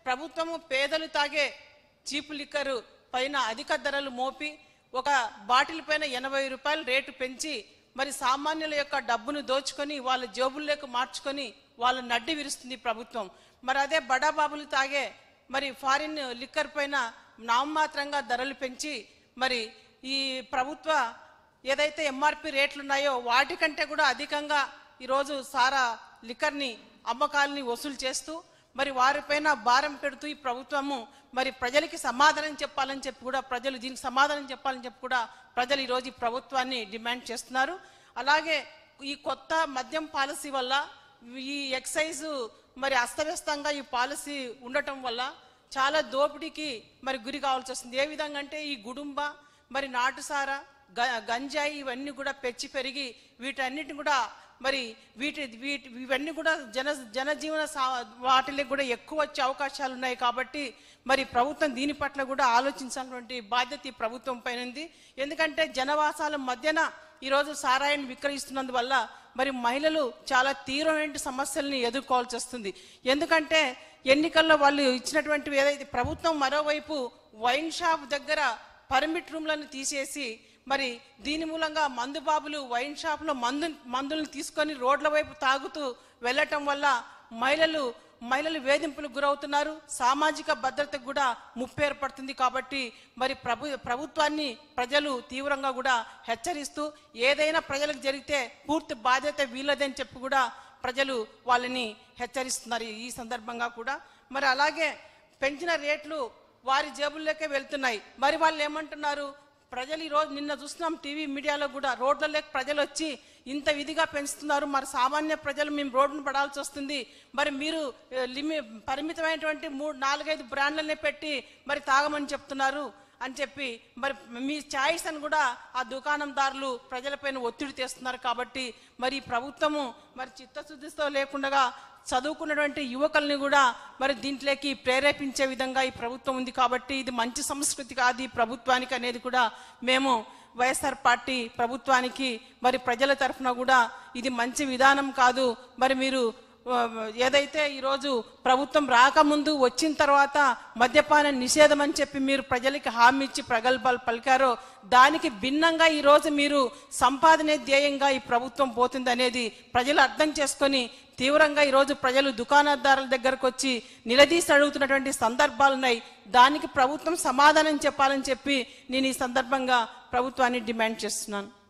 ప్రభుత్వము పేదలు తాగే చీపు లిక్కరు పైన అధిక ధరలు మోపి ఒక బాటిల్ పైన ఎనభై రూపాయలు రేటు పెంచి మరి సామాన్యుల యొక్క డబ్బును దోచుకొని వాళ్ళ జేబుల్లోకి మార్చుకొని వాళ్ళ నడ్డి విరుస్తుంది ప్రభుత్వం మరి అదే బడాబాబులు తాగే మరి ఫారిన్ లిక్కర్ పైన నామమాత్రంగా ధరలు పెంచి మరి ఈ ప్రభుత్వ ఏదైతే ఎంఆర్పి రేట్లు ఉన్నాయో వాటికంటే కూడా అధికంగా ఈరోజు సారా లిక్కర్ని అమ్మకాలని వసూలు చేస్తూ మరి వారిపైన భారం పెడుతూ ఈ ప్రభుత్వము మరి ప్రజలకి సమాధానం చెప్పాలని చెప్పి కూడా ప్రజలు దీనికి సమాధానం చెప్పాలని చెప్పి కూడా ప్రజలు ఈరోజు ఈ ప్రభుత్వాన్ని డిమాండ్ చేస్తున్నారు అలాగే ఈ కొత్త మద్యం పాలసీ వల్ల ఈ ఎక్సైజ్ మరి అస్తవ్యస్తంగా ఈ పాలసీ ఉండటం వల్ల చాలా దోపిడీకి మరి గురి కావాల్సి వస్తుంది ఏ విధంగా అంటే ఈ గుడుంబ మరి నాటుసారా గ- గంజాయి ఇవన్నీ కూడా పెంచి పెరిగి వీటన్నిటిని కూడా మరి వీటి వీటి ఇవన్నీ కూడా జన జనజీవన సా వాటికి కూడా ఎక్కువ వచ్చే అవకాశాలు ఉన్నాయి కాబట్టి మరి ప్రభుత్వం దీని పట్ల కూడా ఆలోచించాల్సినటువంటి బాధ్యత ఈ ప్రభుత్వం పైన ఉంది ఎందుకంటే జనవాసాల మధ్యన ఈరోజు సారాయిని విక్రయిస్తున్నందువల్ల మరి మహిళలు చాలా తీవ్రమైన సమస్యల్ని ఎదుర్కోవాల్సి వస్తుంది ఎందుకంటే ఎన్నికల్లో వాళ్ళు ఇచ్చినటువంటి ఏదైతే ప్రభుత్వం మరోవైపు వైన్ షాప్ దగ్గర పర్మిట్ రూమ్లను తీసేసి మరి దీని మూలంగా మందు బాబులు వైన్ షాప్లో మందు మందులను తీసుకొని రోడ్ల వైపు తాగుతూ వెళ్ళటం వల్ల మహిళలు మహిళలు వేధింపులకు గురవుతున్నారు సామాజిక భద్రతకు కూడా ముప్పు ఏర్పడుతుంది కాబట్టి మరి ప్రభు ప్రభుత్వాన్ని ప్రజలు తీవ్రంగా కూడా హెచ్చరిస్తూ ఏదైనా ప్రజలకు జరిగితే పూర్తి బాధ్యత వీళ్ళదని చెప్పి కూడా ప్రజలు వాళ్ళని హెచ్చరిస్తున్నారు ఈ సందర్భంగా కూడా మరి అలాగే పెంచిన రేట్లు వారి జేబుల్లోకే వెళ్తున్నాయి మరి వాళ్ళు ఏమంటున్నారు ప్రజలు ఈ రోజు నిన్న చూస్తున్నాం టీవీ మీడియాలో కూడా రోడ్లలోకి ప్రజలు వచ్చి ఇంత విధిగా పెంచుతున్నారు మరి సామాన్య ప్రజలు మేము రోడ్డును పడాల్సి వస్తుంది మరి మీరు ఏ, లిమి పరిమితమైనటువంటి మూడు నాలుగైదు బ్రాండ్లనే పెట్టి మరి తాగమని చెప్తున్నారు అని చెప్పి మరి మీ ఛాయిస్ అని కూడా ఆ దుకాణందారులు ప్రజలపైన ఒత్తిడి తెస్తున్నారు కాబట్టి మరి ఈ ప్రభుత్వము మరి చిత్తశుద్ధితో లేకుండా చదువుకున్నటువంటి యువకుల్ని కూడా మరి దీంట్లోకి ప్రేరేపించే విధంగా ఈ ప్రభుత్వం ఉంది కాబట్టి ఇది మంచి సంస్కృతి కాదు ఈ ప్రభుత్వానికి అనేది కూడా మేము వైఎస్ఆర్ పార్టీ ప్రభుత్వానికి మరి ప్రజల తరఫున కూడా ఇది మంచి విధానం కాదు మరి మీరు ఆ, ఏదైతే ఈరోజు ప్రభుత్వం రాకముందు వచ్చిన తర్వాత మద్యపాన నిషేధం అని చెప్పి మీరు ప్రజలకి హామీ ఇచ్చి ప్రగల్భాలు పలికారో దానికి భిన్నంగా ఈరోజు మీరు సంపాదనే ధ్యేయంగా ఈ ప్రభుత్వం పోతుంది అనేది ప్రజలు అర్థం చేసుకొని తీవ్రంగా ఈరోజు ప్రజలు దుకాణదారుల దగ్గరకు వచ్చి నిలదీసి అడుగుతున్నటువంటి సందర్భాలు ఉన్నాయి దానికి ప్రభుత్వం సమాధానం చెప్పాలని చెప్పి నేను ఈ సందర్భంగా ప్రభుత్వాన్ని డిమాండ్ చేస్తున్నాను